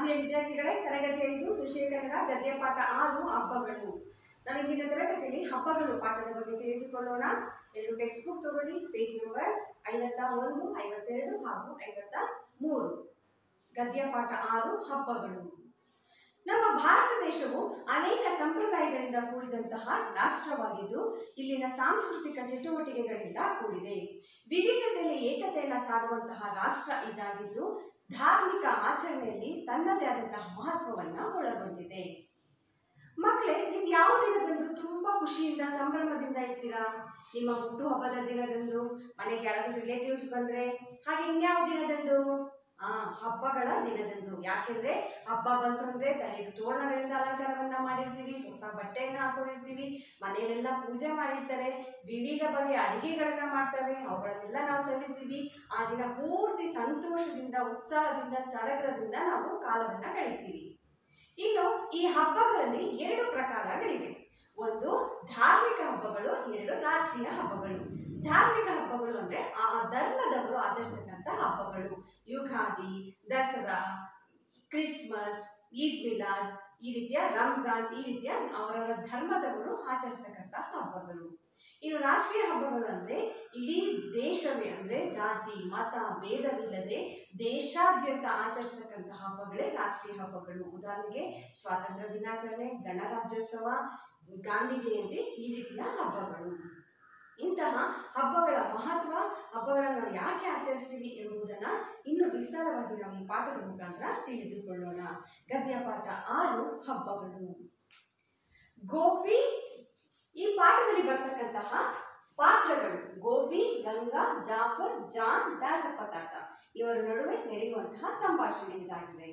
ಆತ್ಮೀಯ ವಿದ್ಯಾರ್ಥಿಗಳೇ ತರಗತಿ ಐದು ವಿಷಯ ಕನ್ನಡ ಗದ್ಯ ಪಾಠ ಆರು ಹಬ್ಬಗಳು ನಾವು ಇಂದಿನ ತರಗತಿಯಲ್ಲಿ ಹಬ್ಬಗಳು ಪಾಠದ ಬಗ್ಗೆ ತಿಳಿದುಕೊಳ್ಳೋಣ ಎರಡು ಟೆಕ್ಸ್ಟ್ ಬುಕ್ ತಗೊಳ್ಳಿ ಪೇಜ್ ನಂಬರ್ ಐವತ್ತ ಒಂದು ಐವತ್ತೆರಡು ಹಾಗೂ ಐವತ್ತ ಮೂರು ಗದ್ಯ ಪಾಠ ಆರು ಹಬ್ಬಗಳು ನಮ್ಮ ಭಾರತ ದೇಶವು ಅನೇಕ ಸಂಪ್ರದಾಯಗಳಿಂದ ಕೂಡಿದಂತಹ ರಾಷ್ಟ್ರವಾಗಿದ್ದು ಇಲ್ಲಿನ ಸಾಂಸ್ಕೃತಿಕ ಚಟುವಟಿಕೆಗಳಿಂದ ಕೂಡಿದೆ ವಿವಿಧತೆಯಲ್ಲಿ ಏಕತೆಯನ್ನು ಸಾರುವಂತಹ ರಾಷ್ಟ್ರ ಇದಾಗಿದ್ದು ಧಾರ್ಮಿಕ ಆಚರಣೆಯಲ್ಲಿ ತನ್ನದೇ ಆದಂತಹ ಮಹತ್ವವನ್ನ ಒಳಗೊಂಡಿದೆ ಮಕ್ಕಳೇ ನೀವು ಯಾವ ದಿನದಂದು ತುಂಬಾ ಖುಷಿಯಿಂದ ಸಂಭ್ರಮದಿಂದ ಇರ್ತೀರಾ ನಿಮ್ಮ ಹುಟ್ಟುಹಬ್ಬದ ದಿನದಂದು ಮನೆಗೆ ಯಾರಾದರೂ ರಿಲೇಟಿವ್ಸ್ ಬಂದ್ರೆ ಹಾಗೆ ಇನ್ಯಾವ ದಿನದಂದು ಆ ಹಬ್ಬಗಳ ದಿನದಂದು ಯಾಕೆಂದ್ರೆ ಹಬ್ಬ ಬಂತು ಅಂದ್ರೆ ತಲೆಗೆ ತೋರಣಗಳಿಂದ ಅಲಂಕಾರವನ್ನ ಮಾಡಿರ್ತೀವಿ ಹೊಸ ಬಟ್ಟೆಯನ್ನ ಹಾಕೊಂಡಿರ್ತೀವಿ ಮನೆಯಲ್ಲೆಲ್ಲ ಪೂಜೆ ಮಾಡಿರ್ತಾರೆ ವಿವಿಧ ಬಗೆಯ ಅಡಿಗೆಗಳನ್ನ ಮಾಡ್ತವೆ ಅವುಗಳನ್ನೆಲ್ಲ ನಾವು ಸವಿತೀವಿ ಆ ದಿನ ಪೂರ್ತಿ ಸಂತೋಷದಿಂದ ಉತ್ಸಾಹದಿಂದ ಸಡಗರದಿಂದ ನಾವು ಕಾಲವನ್ನ ಕಳಿತೀವಿ ಇನ್ನು ಈ ಹಬ್ಬಗಳಲ್ಲಿ ಎರಡು ಪ್ರಕಾರಗಳಿವೆ ಒಂದು ಧಾರ್ಮಿಕ ಹಬ್ಬಗಳು ಎರಡು ರಾಷ್ಟ್ರೀಯ ಹಬ್ಬಗಳು ಧಾರ್ಮಿಕ ಹಬ್ಬಗಳು ಅಂದ್ರೆ ಆ ಧರ್ಮದವರು ಆಚರಿಸತಕ್ಕಂಥ ಹಬ್ಬಗಳು ಯುಗಾದಿ ದಸರಾ ಕ್ರಿಸ್ಮಸ್ ಈದ್ ಮಿಲಾದ್ ಈ ರೀತಿಯ ರಂಜಾನ್ ಈ ರೀತಿಯ ಅವರವರ ಧರ್ಮದವರು ಆಚರಿಸತಕ್ಕಂಥ ಹಬ್ಬಗಳು ಇನ್ನು ರಾಷ್ಟ್ರೀಯ ಹಬ್ಬಗಳು ಅಂದ್ರೆ ಇಡೀ ದೇಶವೇ ಅಂದ್ರೆ ಜಾತಿ ಮತ ಭೇದವಿಲ್ಲದೆ ದೇಶಾದ್ಯಂತ ಆಚರಿಸತಕ್ಕಂಥ ಹಬ್ಬಗಳೇ ರಾಷ್ಟ್ರೀಯ ಹಬ್ಬಗಳು ಉದಾಹರಣೆಗೆ ಸ್ವಾತಂತ್ರ್ಯ ದಿನಾಚರಣೆ ಗಣರಾಜ್ಯೋತ್ಸವ ಗಾಂಧಿ ಜಯಂತಿ ಈ ರೀತಿಯ ಹಬ್ಬಗಳು ಇಂತಹ ಹಬ್ಬಗಳ ಮಹತ್ವ ಹಬ್ಬಗಳನ್ನು ನಾವು ಯಾಕೆ ಆಚರಿಸ್ತೀವಿ ಎಂಬುದನ್ನ ಇನ್ನು ವಿಸ್ತಾರವಾಗಿ ನಾವು ಈ ಪಾಠದ ಮುಖಾಂತರ ತಿಳಿದುಕೊಳ್ಳೋಣ ಗದ್ಯ ಪಾಠ ಆರು ಹಬ್ಬಗಳು ಗೋಪಿ ಈ ಪಾಠದಲ್ಲಿ ಬರ್ತಕ್ಕಂತಹ ಪಾತ್ರಗಳು ಗೋಪಿ ಗಂಗಾ ಜಾಫರ್ ಜಾನ್ ದಾಸಪ್ಪ ತಾತ ಇವರ ನಡುವೆ ನಡೆಯುವಂತಹ ಸಂಭಾಷಣೆ ಇದಾಗಿದೆ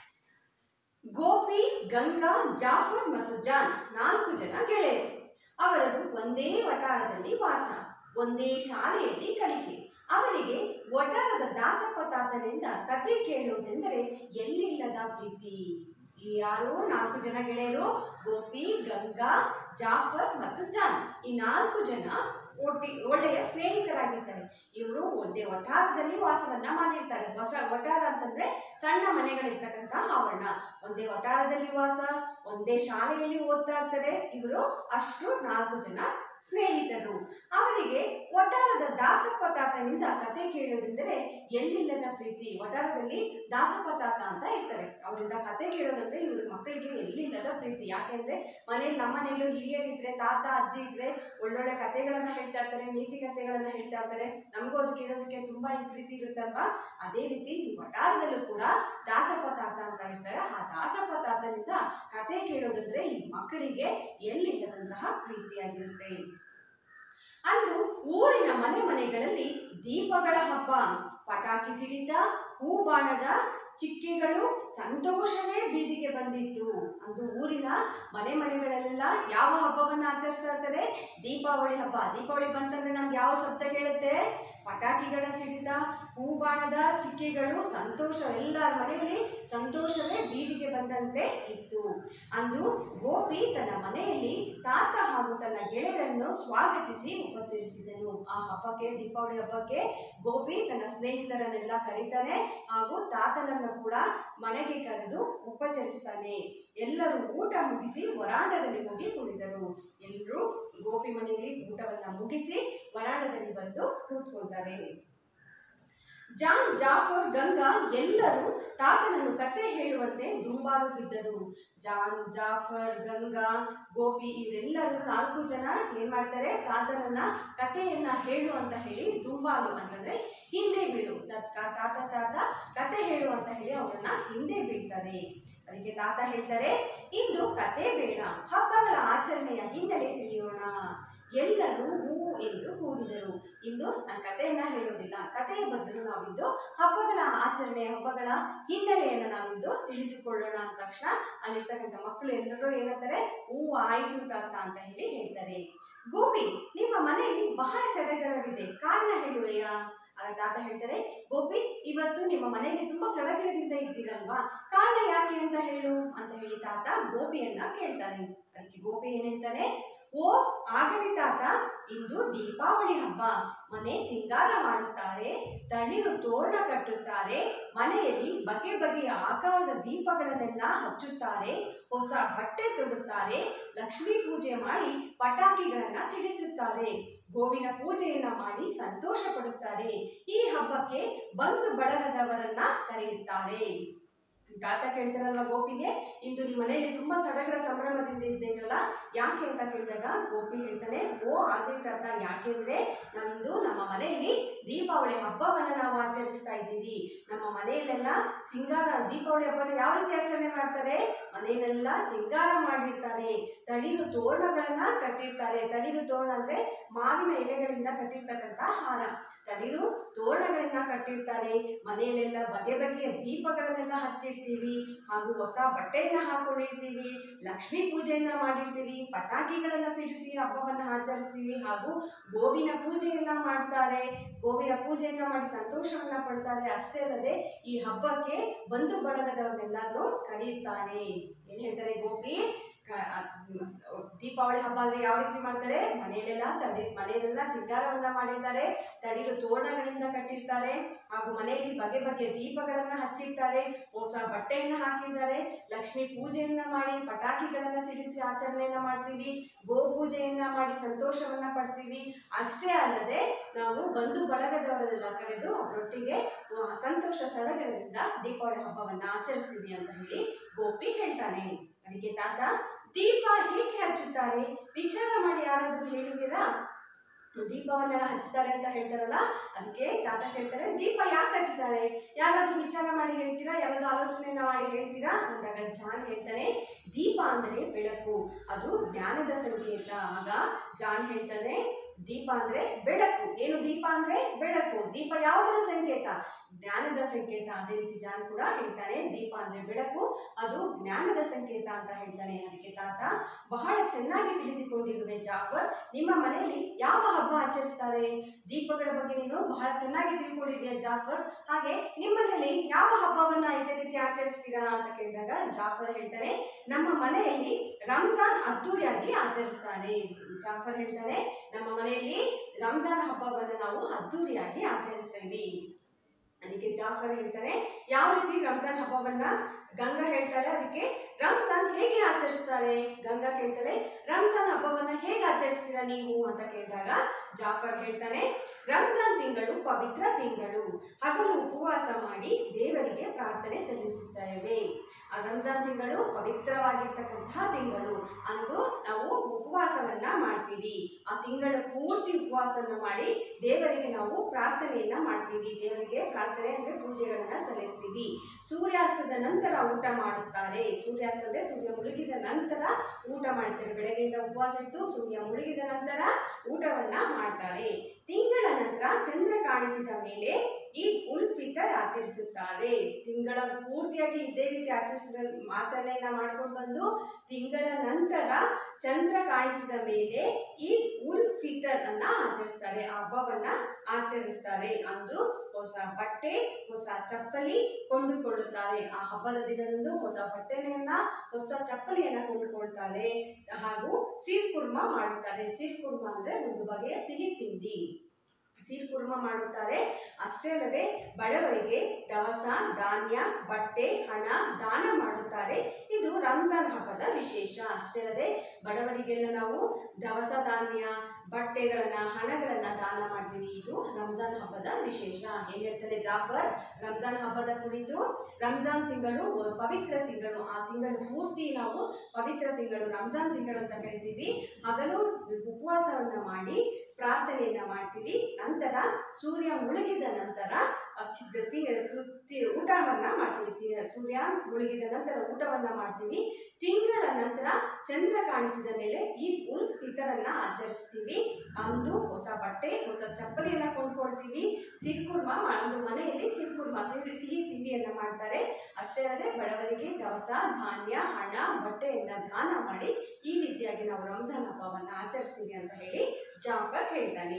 ಗೋಪಿ ಗಂಗಾ ಜಾಫರ್ ಮತ್ತು ಜಾನ್ ನಾಲ್ಕು ಜನ ಗೆಳೆಯರು ಅವರದು ಒಂದೇ ವಟಾರದಲ್ಲಿ ವಾಸ ಒಂದೇ ಶಾಲೆಯಲ್ಲಿ ಕಲಿಕೆ ಅವರಿಗೆ ವಟಾರದ ದಾಸಪ್ಪ ತಾತನಿಂದ ಕತೆ ಕೇಳುವುದೆಂದರೆ ಎಲ್ಲಿಲ್ಲದ ಪ್ರೀತಿ ಈ ಯಾರು ನಾಲ್ಕು ಜನ ಗೆಳೆಯರು ಗೋಪಿ ಗಂಗಾ ಜಾಫರ್ ಮತ್ತು ಜಾನ್ ಈ ನಾಲ್ಕು ಜನ ಒಟ್ಟಿ ಒಳ್ಳೆಯ ಸ್ನೇಹಿತರಾಗಿರ್ತಾರೆ ಇವರು ಒಂದೇ ವಠಾರದಲ್ಲಿ ವಾಸವನ್ನ ಮಾಡಿರ್ತಾರೆ ಹೊಸ ವಠಾರ ಅಂತಂದ್ರೆ ಸಣ್ಣ ಮನೆಗಳಿರ್ತಕ್ಕಂಥ ಆವರಣ ಒಂದೇ ವಠಾರದಲ್ಲಿ ವಾಸ ಒಂದೇ ಶಾಲೆಯಲ್ಲಿ ಓದ್ತಾ ಇರ್ತಾರೆ ಇವರು ಅಷ್ಟು ನಾಲ್ಕು ಜನ ಸ್ನೇಹಿತರು ಅವರಿಗೆ ವಠಾರದ ದಾಸಪ್ಪ ತಾತನಿಂದ ಕತೆ ಕೇಳೋದೆಂದರೆ ಎಲ್ಲಿಲ್ಲದ ಪ್ರೀತಿ ವಠಾರದಲ್ಲಿ ದಾಸಪ್ಪ ತಾತ ಅಂತ ಇರ್ತಾರೆ ಅವರಿಂದ ಕತೆ ಕೇಳೋದಂದ್ರೆ ಇವ್ರ ಮಕ್ಕಳಿಗೆ ಎಲ್ಲಿಲ್ಲದ ಪ್ರೀತಿ ಯಾಕೆಂದ್ರೆ ಮನೇಲಿ ನಮ್ಮ ಮನೆಯಲ್ಲೂ ಹಿರಿಯರಿದ್ರೆ ತಾತ ಅಜ್ಜಿ ಇದ್ರೆ ಒಳ್ಳೊಳ್ಳೆ ಕತೆಗಳನ್ನ ಹೇಳ್ತಾ ಇರ್ತಾರೆ ನೀತಿ ಕತೆಗಳನ್ನ ಹೇಳ್ತಾ ಇರ್ತಾರೆ ನಮಗೂ ಅದು ಕೇಳೋದಕ್ಕೆ ತುಂಬಾ ಈ ಪ್ರೀತಿ ಇರುತ್ತಲ್ವಾ ಅದೇ ರೀತಿ ಈ ವಠಾರದಲ್ಲೂ ಕೂಡ ದಾಸಪ್ಪ ತಾತ ಅಂತ ಇರ್ತಾರೆ ಆ ದಾಸಪ್ಪ ತಾತನಿಂದ ಕತೆ ಕೇಳೋದಂದ್ರೆ ಈ ಮಕ್ಕಳಿಗೆ ಎಲ್ಲಿಲ್ಲದಂತಹ ಪ್ರೀತಿಯಾಗಿರುತ್ತೆ ಅಂದು ಊರಿನ ಮನೆ ಮನೆಗಳಲ್ಲಿ ದೀಪಗಳ ಹಬ್ಬ ಪಟಾಕಿ ಸಿಡಿತ ಹೂಬಾಣದ ಚಿಕ್ಕೆಗಳು ಸಂತೋಷವೇ ಬೀದಿಗೆ ಬಂದಿತ್ತು ಅಂದು ಊರಿನ ಮನೆ ಮನೆಗಳಲ್ಲೆಲ್ಲ ಯಾವ ಹಬ್ಬವನ್ನ ಆಚರಿಸ್ತಾ ಇರ್ತಾರೆ ದೀಪಾವಳಿ ಹಬ್ಬ ದೀಪಾವಳಿ ಬಂತಂದ್ರೆ ನಮ್ಗೆ ಯಾವ ಶಬ್ದ ಕೇಳುತ್ತೆ ಪಟಾಕಿಗಳ ಸಿಡಿತ ಹೂಬಾಣದ ಚಿಕ್ಕೆಗಳು ಸಂತೋಷ ಎಲ್ಲರ ಮನೆಯಲ್ಲಿ ಸಂತೋಷವೇ ಬೀದಿಗೆ ಬಂದಂತೆ ಇತ್ತು ಅಂದು ಗೋಪಿ ತನ್ನ ಮನೆಯಲ್ಲಿ ತಾತ ಹಾಗೂ ತನ್ನ ಗೆಳೆಯರನ್ನು ಸ್ವಾಗತಿಸಿ ಉಪಚರಿಸಿದನು ಆ ಹಬ್ಬಕ್ಕೆ ದೀಪಾವಳಿ ಹಬ್ಬಕ್ಕೆ ಗೋಪಿ ತನ್ನ ಸ್ನೇಹಿತರನ್ನೆಲ್ಲ ಕರೀತಾನೆ ಹಾಗೂ ತಾತನನ್ನು ಕೂಡ ಮನೆಗೆ ಕರೆದು ಉಪಚರಿಸ್ತಾನೆ ಎಲ್ಲರೂ ಊಟ ಮುಗಿಸಿ ವರಾಂಡದಲ್ಲಿ ಹೋಗಿ ಕುಳಿತರು ಎಲ್ಲರೂ ಗೋಪಿ ಮನೆಯಲ್ಲಿ ಊಟವನ್ನ ಮುಗಿಸಿ ವರಾಂಡದಲ್ಲಿ ಬಂದು ಕೂತ್ಕೊಳ್ತಾರೆ ಜಾನ್ ಜಾಫರ್ ಗಂಗಾ ಎಲ್ಲರೂ ತಾತನನ್ನು ಕತೆ ಹೇಳುವಂತೆ ದುಂಬಾಲು ಬಿದ್ದರು ಜಾನ್ ಜಾಫರ್ ಗಂಗಾ ಗೋಪಿ ಇವರೆಲ್ಲರೂ ನಾಲ್ಕು ಜನ ಏನ್ ಮಾಡ್ತಾರೆ ತಾತನನ್ನ ಕಥೆಯನ್ನ ಹೇಳು ಅಂತ ಹೇಳಿ ದುಂಬಾಲು ಅಂತಂದ್ರೆ ಹಿಂದೆ ಬೀಳು ತ- ತಾತ ತಾತ ಕತೆ ಹೇಳು ಅಂತ ಹೇಳಿ ಅವರನ್ನ ಹಿಂದೆ ಬೀಳ್ತಾರೆ ಅದಕ್ಕೆ ತಾತ ಹೇಳ್ತಾರೆ ಇಂದು ಕತೆ ಬೇಡ ಹಬ್ಬಗಳ ಆಚರಣೆಯ ಹಿನ್ನೆಲೆ ತಿಳಿಯೋಣ ಎಲ್ಲರೂ ಹೂ ಎಂದು ಕೂಡಿದರು ಇಂದು ನಾನು ಕಥೆಯನ್ನ ಹೇಳೋದಿಲ್ಲ ಕಥೆಯ ಬದಲು ನಾವಿಂದು ಹಬ್ಬಗಳ ಆಚರಣೆ ಹಬ್ಬಗಳ ಹಿನ್ನೆಲೆಯನ್ನು ನಾವಿಂದು ತಿಳಿದುಕೊಳ್ಳೋಣ ಅಂದ ತಕ್ಷಣ ಅಲ್ಲಿರ್ತಕ್ಕಂಥ ಮಕ್ಕಳು ಎಲ್ಲರೂ ಏನಂತಾರೆ ಹೂ ಆಯ್ತು ತಾತ ಅಂತ ಹೇಳಿ ಹೇಳ್ತಾರೆ ಗೋಪಿ ನಿಮ್ಮ ಮನೆಯಲ್ಲಿ ಬಹಳ ಸಡಗರವಿದೆ ಕಾರಣ ಹೇಳುವೆಯಾ ಆಗ ತಾತ ಹೇಳ್ತಾರೆ ಗೋಪಿ ಇವತ್ತು ನಿಮ್ಮ ಮನೆಗೆ ತುಂಬಾ ಸಡಗರದಿಂದ ಇದ್ದೀರಲ್ವಾ ಕಾರಣ ಯಾಕೆ ಅಂತ ಹೇಳು ಅಂತ ಹೇಳಿ ತಾತ ಗೋಪಿಯನ್ನ ಕೇಳ್ತಾನೆ ಅದಕ್ಕೆ ಗೋಪಿ ಏನ್ ಹೇಳ್ತಾನೆ ಓ ಆಗಲಿ ತಾತ ಇಂದು ದೀಪಾವಳಿ ಹಬ್ಬ ಮನೆ ಸಿಂಗಾರ ಮಾಡುತ್ತಾರೆ ತಳಿರು ತೋರಣ ಕಟ್ಟುತ್ತಾರೆ ಮನೆಯಲ್ಲಿ ಬಗೆ ಬಗೆಯ ಆಕಾರದ ದೀಪಗಳನ್ನೆಲ್ಲ ಹಚ್ಚುತ್ತಾರೆ ಹೊಸ ಬಟ್ಟೆ ತೊಡುತ್ತಾರೆ ಲಕ್ಷ್ಮೀ ಪೂಜೆ ಮಾಡಿ ಪಟಾಕಿಗಳನ್ನ ಸಿಡಿಸುತ್ತಾರೆ ಗೋವಿನ ಪೂಜೆಯನ್ನ ಮಾಡಿ ಸಂತೋಷ ಪಡುತ್ತಾರೆ ಈ ಹಬ್ಬಕ್ಕೆ ಬಂಧು ಬಳಗದವರನ್ನ ಕರೆಯುತ್ತಾರೆ ತಾತ ಕೇಳ್ತಾರಲ್ವ ಗೋಪಿಗೆ ಇಂದು ನಿಮ್ಮ ಮನೆಯಲ್ಲಿ ತುಂಬಾ ಸಡಗರ ಸಂಭ್ರಮದಿಂದ ಇದ್ದೀರಲ್ಲ ಯಾಕೆ ಅಂತ ಕೇಳಿದಾಗ ಗೋಪಿ ಹೇಳ್ತಾನೆ ಓ ಅದೇ ತಾತ ಯಾಕೆಂದ್ರೆ ನಾವಿಂದು ನಮ್ಮ ಮನೆಯಲ್ಲಿ ದೀಪಾವಳಿ ಹಬ್ಬವನ್ನ ನಾವು ಆಚರಿಸ್ತಾ ಇದ್ದೀವಿ ನಮ್ಮ ಮನೆಯಲ್ಲೆಲ್ಲ ಸಿಂಗಾರ ದೀಪಾವಳಿ ಹಬ್ಬನ ಯಾವ ರೀತಿ ಆಚರಣೆ ಮಾಡ್ತಾರೆ ಮನೆಯಲ್ಲೆಲ್ಲ ಸಿಂಗಾರ ಮಾಡಿರ್ತಾರೆ ತಳಿರು ತೋರಣಗಳನ್ನ ಕಟ್ಟಿರ್ತಾರೆ ತಳಿರು ತೋರಣ ಅಂದ್ರೆ ಮಾವಿನ ಎಲೆಗಳಿಂದ ಕಟ್ಟಿರ್ತಕ್ಕಂಥ ಹಾರ ತಳಿರು ತೋರಣಗಳನ್ನ ಕಟ್ಟಿರ್ತಾರೆ ಮನೆಯಲ್ಲೆಲ್ಲ ಬಗೆ ಬಗೆಯ ದೀಪಗಳನ್ನೆಲ್ಲ ಹಚ್ಚಿರ್ತೀವಿ ಹಾಗೂ ಹೊಸ ಬಟ್ಟೆಯನ್ನ ಹಾಕೊಂಡಿರ್ತೀವಿ ಲಕ್ಷ್ಮೀ ಪೂಜೆಯನ್ನ ಮಾಡಿರ್ತೀವಿ ಪಟಾಕಿಗಳನ್ನ ಸಿಡಿಸಿ ಹಬ್ಬವನ್ನ ಆಚರಿಸ್ತೀವಿ ಹಾಗೂ ಗೋವಿನ ಪೂಜೆಯನ್ನ ಮಾಡ್ತಾರೆ ಗೋವಿನ ಪೂಜೆಯನ್ನ ಮಾಡಿ ಸಂತೋಷವನ್ನ ಪಡ್ತಾರೆ ಅಷ್ಟೇ ಅಲ್ಲದೆ ಈ ಹಬ್ಬಕ್ಕೆ ಬಂಧು ಬಳಗದವನ್ನೆಲ್ಲರೂ ಕರೆಯುತ್ತಾರೆ ಏನ್ ಹೇಳ್ತಾರೆ ಗೋಪಿ ಕ- ಆ, ಮ್, ದೀಪಾವಳಿ ಹಬ್ಬ ಅಂದ್ರೆ ಯಾವ ರೀತಿ ಮಾಡ್ತಾರೆ ಮನೆಯಲ್ಲೆಲ್ಲ ತಡಿ ಮನೆಯಲ್ಲೆಲ್ಲ ಸಿಂಗಾರವನ್ನ ಮಾಡಿರ್ತಾರೆ ತಳಿರು ತೋರಣಗಳಿಂದ ಕಟ್ಟಿರ್ತಾರೆ ಹಾಗೂ ಮನೆಯಲ್ಲಿ ಬಗೆ ಬಗೆಯ ದೀಪಗಳನ್ನ ಹಚ್ಚಿರ್ತಾರೆ ಹೊಸ ಬಟ್ಟೆಯನ್ನ ಹಾಕಿದ್ದಾರೆ ಲಕ್ಷ್ಮಿ ಪೂಜೆಯನ್ನ ಮಾಡಿ ಪಟಾಕಿಗಳನ್ನ ಸಿಡಿಸಿ ಆಚರಣೆಯನ್ನ ಮಾಡ್ತೀವಿ ಗೋ ಪೂಜೆಯನ್ನ ಮಾಡಿ ಸಂತೋಷವನ್ನ ಪಡ್ತೀವಿ ಅಷ್ಟೇ ಅಲ್ಲದೆ ನಾವು ಬಂಧು ಬಳಗದವರೆಲ್ಲ ಕರೆದು ಅವರೊಟ್ಟಿಗೆ ಆ, ಸಂತೋಷ ಸಡಗರದಿಂದ ದೀಪಾವಳಿ ಹಬ್ಬವನ್ನ ಆಚರಿಸ್ತೀವಿ ಅಂತ ಹೇಳಿ ಗೋಪಿ ಹೇಳ್ತಾನೆ ಅದಕ್ಕೆ ತಾತ ದೀಪ ಹೇಗೆ ಹಚ್ಚುತ್ತಾರೆ ವಿಚಾರ ಮಾಡಿ ಯಾರಾದ್ರೂ ಹೇಳಿದ್ದೀರಾ ದೀಪವನ್ನೆಲ್ಲ ಹಚ್ತಾರೆ ಅಂತ ಹೇಳ್ತಾರಲ್ಲ ಅದಕ್ಕೆ ತಾತ ಹೇಳ್ತಾರೆ ದೀಪ ಯಾಕೆ ಹಚ್ತಾರೆ ಯಾರಾದ್ರೂ ವಿಚಾರ ಮಾಡಿ ಹೇಳ್ತೀರಾ ಯಾರಾದ್ರೂ ಆಲೋಚನೆಯನ್ನ ಮಾಡಿ ಹೇಳ್ತೀರಾ ಅಂದಾಗ ಜಾನ್ ಹೇಳ್ತಾನೆ ದೀಪ ಅಂದರೆ ಬೆಳಕು ಅದು ಜ್ಞಾನದ ಸಂಕೇತ ಆಗ ಜಾನ್ ಹೇಳ್ತಾನೆ ದೀಪ ಅಂದ್ರೆ ಬೆಳಕು ಏನು ದೀಪ ಅಂದ್ರೆ ಬೆಳಕು ದೀಪ ಯಾವುದರ ಸಂಕೇತ ಜ್ಞಾನದ ಸಂಕೇತ ಅದೇ ರೀತಿ ಜಾನ್ ಕೂಡ ಹೇಳ್ತಾನೆ ದೀಪ ಅಂದ್ರೆ ಬೆಳಕು ಅದು ಜ್ಞಾನದ ಸಂಕೇತ ಅಂತ ಹೇಳ್ತಾನೆ ಅದಕ್ಕೆ ತಾತ ಬಹಳ ಚೆನ್ನಾಗಿ ತಿಳಿದುಕೊಂಡಿರುವೆ ಜಾಫರ್ ನಿಮ್ಮ ಮನೆಯಲ್ಲಿ ಯಾವ ಹಬ್ಬ ಆಚರಿಸ್ತಾರೆ ದೀಪಗಳ ಬಗ್ಗೆ ನೀನು ಬಹಳ ಚೆನ್ನಾಗಿ ತಿಳ್ಕೊಂಡಿದ್ಯಾ ಜಾಫರ್ ಹಾಗೆ ನಿಮ್ಮನೇಲಿ ಯಾವ ಹಬ್ಬವನ್ನ ಇದೇ ರೀತಿ ಆಚರಿಸ್ತೀರಾ ಅಂತ ಕೇಳಿದಾಗ ಜಾಫರ್ ಹೇಳ್ತಾನೆ ನಮ್ಮ ಮನೆಯಲ್ಲಿ ರಂಜಾನ್ ಅದ್ದೂರಿಯಾಗಿ ಆಚರಿಸ್ತಾರೆ ಜಾಫರ್ ಹೇಳ್ತಾನೆ ನಮ್ಮ ಮನೆಯಲ್ಲಿ ರಂಜಾನ್ ಹಬ್ಬವನ್ನು ನಾವು ಅದ್ದೂರಿಯಾಗಿ ಆಚರಿಸ್ತೇವೆ ಅದಕ್ಕೆ ಜಾಫರ್ ಹೇಳ್ತಾನೆ ಯಾವ ರೀತಿ ರಂಜಾನ್ ಹಬ್ಬವನ್ನ ಗಂಗಾ ಹೇಳ್ತಾಳೆ ಅದಕ್ಕೆ ರಂಜಾನ್ ಹೇಗೆ ಆಚರಿಸ್ತಾರೆ ಗಂಗಾ ಕೇಳ್ತಾಳೆ ರಂಜಾನ್ ಹಬ್ಬವನ್ನ ಹೇಗೆ ಆಚರಿಸ್ತೀರಾ ನೀವು ಅಂತ ಕೇಳಿದಾಗ ಜಾಫರ್ ಹೇಳ್ತಾನೆ ರಂಜಾನ್ ತಿಂಗಳು ಪವಿತ್ರ ತಿಂಗಳು ಹಗಲು ಉಪವಾಸ ಮಾಡಿ ದೇವರಿಗೆ ಪ್ರಾರ್ಥನೆ ಸಲ್ಲಿಸುತ್ತೇವೆ ಆ ರಂಜಾನ್ ತಿಂಗಳು ಪವಿತ್ರವಾಗಿರ್ತಕ್ಕಂತಹ ತಿಂಗಳು ಅಂದು ನಾವು ಉಪವಾಸವನ್ನ ಮಾಡ್ತೀವಿ ಆ ತಿಂಗಳ ಪೂರ್ತಿ ಉಪವಾಸವನ್ನ ಮಾಡಿ ದೇವರಿಗೆ ನಾವು ಪ್ರಾರ್ಥನೆಯನ್ನ ಮಾಡ್ತೀವಿ ದೇವರಿಗೆ ಪ್ರಾರ್ಥನೆ ಅಂದ್ರೆ ಪೂಜೆಗಳನ್ನ ಸಲ್ಲಿಸ್ತೀವಿ ಸೂರ್ಯಾಸ್ತದ ನಂತರ ಊಟ ಮಾಡುತ್ತಾರೆ ಸೂರ್ಯಾಸ್ತ ಅಂದ್ರೆ ಸೂರ್ಯ ಮುಳುಗಿದ ನಂತರ ಊಟ ಮಾಡ್ತಾರೆ ಬೆಳಗ್ಗೆಯಿಂದ ಉಪವಾಸ ಇದ್ದು ಸೂರ್ಯ ಮುಳುಗಿದ ನಂತರ ಊಟವನ್ನ ಮಾಡ್ತಾರೆ ತಿಂಗಳ ನಂತರ ಚಂದ್ರ ಕಾಣಿಸಿದ ಮೇಲೆ ಈದ್ ಉಲ್ ಫಿತರ್ ಆಚರಿಸುತ್ತಾರೆ ತಿಂಗಳ ಪೂರ್ತಿಯಾಗಿ ಇದೇ ರೀತಿ ಆಚರಿಸಿದ ಆಚರಣೆಯನ್ನ ಮಾಡ್ಕೊಂಡು ಬಂದು ತಿಂಗಳ ನಂತರ ಚಂದ್ರ ಕಾಣಿಸಿದ ಮೇಲೆ ಈದ್ ಉಲ್ ಫಿತರ್ ಅನ್ನ ಆಚರಿಸ್ತಾರೆ ಆ ಹಬ್ಬವನ್ನ ಆಚರಿಸ್ತಾರೆ ಅಂದು ಹೊಸ ಬಟ್ಟೆ ಹೊಸ ಚಪ್ಪಲಿ ಕೊಂಡುಕೊಳ್ಳುತ್ತಾರೆ ಆ ಹಬ್ಬದ ದಿನದಂದು ಹೊಸ ಬಟ್ಟೆಯನ್ನ ಹೊಸ ಚಪ್ಪಲಿಯನ್ನ ಕೊಂಡುಕೊಳ್ತಾರೆ ಹಾಗೂ ಸೀರ್ ಕುರ್ಮ ಮಾಡುತ್ತಾರೆ ಸೀರ್ ಕುರ್ಮ ಅಂದ್ರೆ ಒಂದು ಬಗೆಯ ಸಿಹಿ ತಿಂಡಿ ಸೀರ್ ಕುರ್ಮ ಮಾಡುತ್ತಾರೆ ಅಷ್ಟೇ ಅಲ್ಲದೆ ಬಡವರಿಗೆ ದವಸ ಧಾನ್ಯ ಬಟ್ಟೆ ಹಣ ದಾನ ಮಾಡುತ್ತಾರೆ ಇದು ರಂಜಾನ್ ಹಬ್ಬದ ವಿಶೇಷ ಅಷ್ಟೇ ಅಲ್ಲದೆ ಬಡವರಿಗೆಲ್ಲ ನಾವು ದವಸ ಧಾನ್ಯ ಬಟ್ಟೆಗಳನ್ನ ಹಣಗಳನ್ನ ದಾನ ಮಾಡ್ತೀವಿ ಇದು ರಂಜಾನ್ ಹಬ್ಬದ ವಿಶೇಷ ಏನ್ ಹೇಳ್ತಾರೆ ಜಾಫರ್ ರಂಜಾನ್ ಹಬ್ಬದ ಕುರಿತು ರಂಜಾನ್ ತಿಂಗಳು ಪವಿತ್ರ ತಿಂಗಳು ಆ ತಿಂಗಳು ಪೂರ್ತಿ ನಾವು ಪವಿತ್ರ ತಿಂಗಳು ರಂಜಾನ್ ತಿಂಗಳು ಅಂತ ಕರಿತೀವಿ ಹಗಲು ಉಪವಾಸವನ್ನ ಮಾಡಿ ಪ್ರಾರ್ಥನೆಯನ್ನ ಮಾಡ್ತೀವಿ ನಂತರ ಸೂರ್ಯ ಮುಳುಗಿದ ನಂತರ ಆ ಚಿದ್ದ ತಿ- ಸುತ್ತಿ ಊಟವನ್ನ ಮಾಡ್ತೀವಿ ತಿ- ಸೂರ್ಯ ಮುಳುಗಿದ ನಂತರ ಊಟವನ್ನ ಮಾಡ್ತೀವಿ ತಿಂಗಳ ನಂತರ ಚಂದ್ರ ಕಾಣಿಸಿದ ಮೇಲೆ ಈ ಉಲ್ ಫಿತರನ್ನ ಆಚರಿಸ್ತೀವಿ ಅಂದು ಹೊಸ ಬಟ್ಟೆ ಹೊಸ ಚಪ್ಪಲಿಯನ್ನ ಕೊಂಡ್ಕೊಳ್ತೀವಿ ಸಿರ್ಕುರ್ಮ ಒಂದು ಮನೆಯಲ್ಲಿ ಸಿರ್ಕುರ್ಮ ಸಿಹಿ ಸಿಹಿ ತಿಂಡಿಯನ್ನ ಮಾಡ್ತಾರೆ ಅಷ್ಟೇ ಅಲ್ಲದೆ ಬಡವರಿಗೆ ದವಸ ಧಾನ್ಯ ಹಣ ಬಟ್ಟೆಯನ್ನ ದಾನ ಮಾಡಿ ಈ ರೀತಿಯಾಗಿ ನಾವು ರಂಜಾನ್ ಹಬ್ಬವನ್ನ ಆಚರಿಸ್ತೀವಿ ಅಂತ ಹೇಳಿ ಜಾಫರ್ ಹೇಳ್ತಾನೆ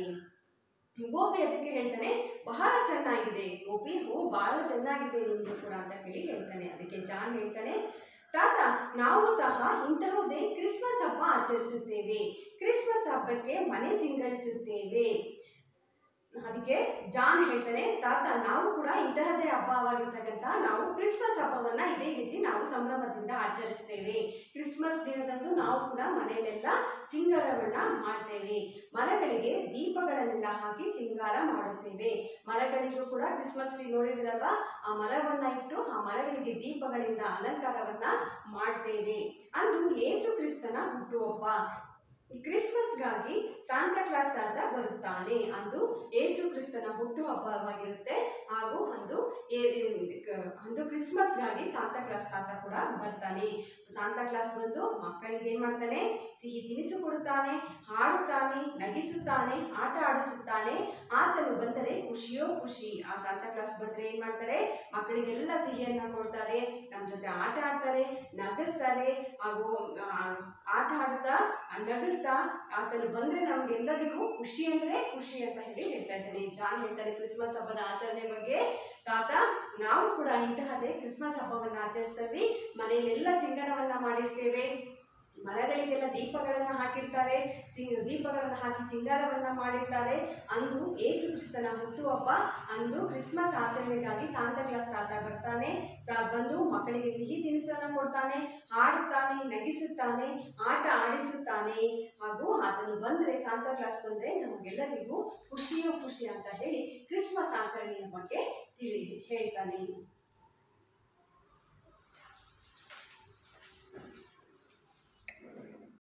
ಗೋಪಿ ಅದಕ್ಕೆ ಹೇಳ್ತಾನೆ ಬಹಳ ಚೆನ್ನಾಗಿದೆ ಗೋಪಿ ಹೋ ಬಹಳ ಚೆನ್ನಾಗಿದೆ ನಿಮ್ದು ಕೂಡ ಅಂತ ಹೇಳಿ ಹೇಳ್ತಾನೆ ಅದಕ್ಕೆ ಜಾನ್ ಹೇಳ್ತಾನೆ ತಾತ ನಾವು ಸಹ ಇಂತಹುದೇ ಕ್ರಿಸ್ಮಸ್ ಹಬ್ಬ ಆಚರಿಸುತ್ತೇವೆ ಕ್ರಿಸ್ಮಸ್ ಹಬ್ಬಕ್ಕೆ ಮನೆ ಸಿಂಗರಿಸುತ್ತೇವೆ ಅದಕ್ಕೆ ಜಾನ್ ಹೇಳ್ತಾನೆ ತಾತ ನಾವು ಕೂಡ ಇಂತಹದೇ ಹಬ್ಬವಾಗಿರ್ತಕ್ಕಂಥ ನಾವು ಕ್ರಿಸ್ಮಸ್ ಹಬ್ಬವನ್ನ ಇದೇ ರೀತಿ ನಾವು ಸಂಭ್ರಮದಿಂದ ಆಚರಿಸ್ತೇವೆ ಕ್ರಿಸ್ಮಸ್ ದಿನದಂದು ನಾವು ಕೂಡ ಮನೆಯಲ್ಲೆಲ್ಲ ಸಿಂಗಾರವನ್ನ ಮಾಡ್ತೇವೆ ಮರಗಳಿಗೆ ದೀಪಗಳನ್ನೆಲ್ಲ ಹಾಕಿ ಸಿಂಗಾರ ಮಾಡುತ್ತೇವೆ ಮರಗಳಿಗೂ ಕೂಡ ಕ್ರಿಸ್ಮಸ್ ಟ್ರೀ ನೋಡಿದಿರಲ್ವಾ ಆ ಮರವನ್ನ ಇಟ್ಟು ಆ ಮರಗಳಿಗೆ ದೀಪಗಳಿಂದ ಅಲಂಕಾರವನ್ನ ಮಾಡ್ತೇವೆ ಅಂದು ಯೇಸು ಕ್ರಿಸ್ತನ ಹುಟ್ಟುಹಬ್ಬ ಈ ಕ್ರಿಸ್ಮಸ್ಗಾಗಿ ಸಾಂತಾ ಕ್ಲಾಸ್ ತಾತ ಬರುತ್ತಾನೆ ಅಂದು ಯೇಸು ಕ್ರಿಸ್ತನ ಹುಟ್ಟುಹಬ್ಬವಾಗಿರುತ್ತೆ ಹಾಗೂ ಅಂದು ಏ- ಏ- ಕ- ಅಂದು ಕ್ರಿಸ್ಮಸ್ಗಾಗಿ ಸಾಂತಾ ಕ್ಲಾಸ್ ತಾತ ಕೂಡ ಬರ್ತಾನೆ ಸಾಂತಾ ಕ್ಲಾಸ್ ಬಂದು ಮಕ್ಕಳಿಗೆ ಏನ್ ಮಾಡ್ತಾನೆ ಸಿಹಿ ತಿನಿಸು ಕೊಡುತ್ತಾನೆ ಹಾಡುತ್ತಾನೆ ನಗಿಸುತ್ತಾನೆ ಆಟ ಆಡಿಸುತ್ತಾನೆ ಆತನು ಬಂದರೆ ಖುಷಿಯೋ ಖುಷಿ ಆ ಸಾಂತಾ ಕ್ಲಾಸ್ ಬಂದ್ರೆ ಏನ್ ಮಾಡ್ತಾರೆ ಮಕ್ಕಳಿಗೆಲ್ಲ ಸಿಹಿಯನ್ನ ಕೊಡ್ತಾರೆ ನಮ್ಮ ಜೊತೆ ಆಟ ಆಡ್ತಾರೆ ನಗಿಸ್ತಾರೆ ಹಾಗೂ ಆ, ಆಟ ಆಡ್ತಾ ನಗಿಸ್ತಾ ಆತನು ಬಂದ್ರೆ ನಮ್ಗೆಲ್ಲರಿಗೂ ಖುಷಿ ಅಂದ್ರೆ ಖುಷಿ ಅಂತ ಹೇಳಿ ಹೇಳ್ತಾ ಇದ್ದಾನೆ ಜಾನ್ ಹೇಳ್ತಾರೆ ಕ್ರಿಸ್ಮಸ್ ಹಬ್ಬದ ಆಚರಣೆ ಬಗ್ಗೆ ತಾತ ನಾವು ಕೂಡ ಇಂತಹದೇ ಕ್ರಿಸ್ಮಸ್ ಹಬ್ಬವನ್ನ ಆಚರಿಸ್ತೇವೆ ಮನೆಯಲ್ಲೆಲ್ಲ ಸಿಂಗರವನ್ನ ಮಾಡಿರ್ತೇವೆ ಮರಗಳಿಗೆಲ್ಲ ದೀಪಗಳನ್ನ ಹಾಕಿರ್ತಾರೆ ಸಿ ದೀಪಗಳನ್ನ ಹಾಕಿ ಸಿಂಗಾರವನ್ನ ಮಾಡಿರ್ತಾರೆ ಅಂದು ಏಸು ಕ್ರಿಸ್ತನ ಹುಟ್ಟುಹಬ್ಬ ಅಂದು ಕ್ರಿಸ್ಮಸ್ ಆಚರಣೆಗಾಗಿ ಸಾಂತಾ ಕ್ಲಾಸ್ ತಾತ ಬರ್ತಾನೆ ಸ ಬಂದು ಮಕ್ಕಳಿಗೆ ಸಿಹಿ ತಿನಿಸನ್ನ ಕೊಡ್ತಾನೆ ಹಾಡುತ್ತಾನೆ ನಗಿಸುತ್ತಾನೆ ಆಟ ಆಡಿಸುತ್ತಾನೆ ಹಾಗೂ ಆತನು ಬಂದ್ರೆ ಸಾಂತಾ ಕ್ಲಾಸ್ ಬಂದ್ರೆ ನಮಗೆಲ್ಲರಿಗೂ ಖುಷಿಯೋ ಖುಷಿ ಅಂತ ಹೇಳಿ ಕ್ರಿಸ್ಮಸ್ ಆಚರಣೆಯ ಬಗ್ಗೆ ತಿಳಿ ಹೇಳ್ತಾನೆ